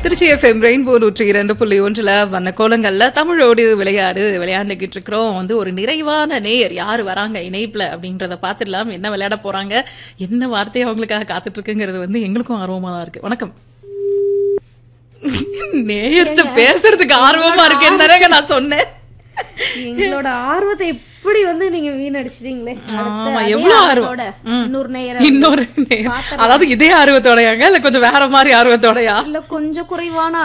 Trichy FM rainbow நூற்றி இரண்டு புள்ளி ஒன்றுல வண்ண கோலங்கள்ல தமிழோடு விளையாடு விளையாண்டுகிட்டு இருக்கிறோம் வந்து ஒரு நிறைவான நேயர் யாரு வராங்க இணைப்புல அப்படின்றத பார்த்துடலாம் என்ன விளையாட போறாங்க என்ன வார்த்தை அவங்களுக்காக காத்துட்டு இருக்குங்கிறது வந்து எங்களுக்கும் ஆர்வமா தான் இருக்கு வணக்கம் நேயர்கிட்ட பேசுறதுக்கு ஆர்வமா இருக்கேன்னு தானேங்க நான் சொன்னேன் எங்களோட ஆர்வத்தை எப்படி வந்து நீங்க வீணடிச்சிட்டீங்களே அடுத்து ஆமா அதே எவ்வளவு ஆர்வத்தோட ஆர்வம் ம். இன்னொரு நேரம் இன்னொரு நேயர். அதாவது இதே ஆர்வத்தோடயாங்க இல்ல கொஞ்சம் வேற மாதிரி ஆர்வத்தோடயா இல்ல கொஞ்சம் குறைவான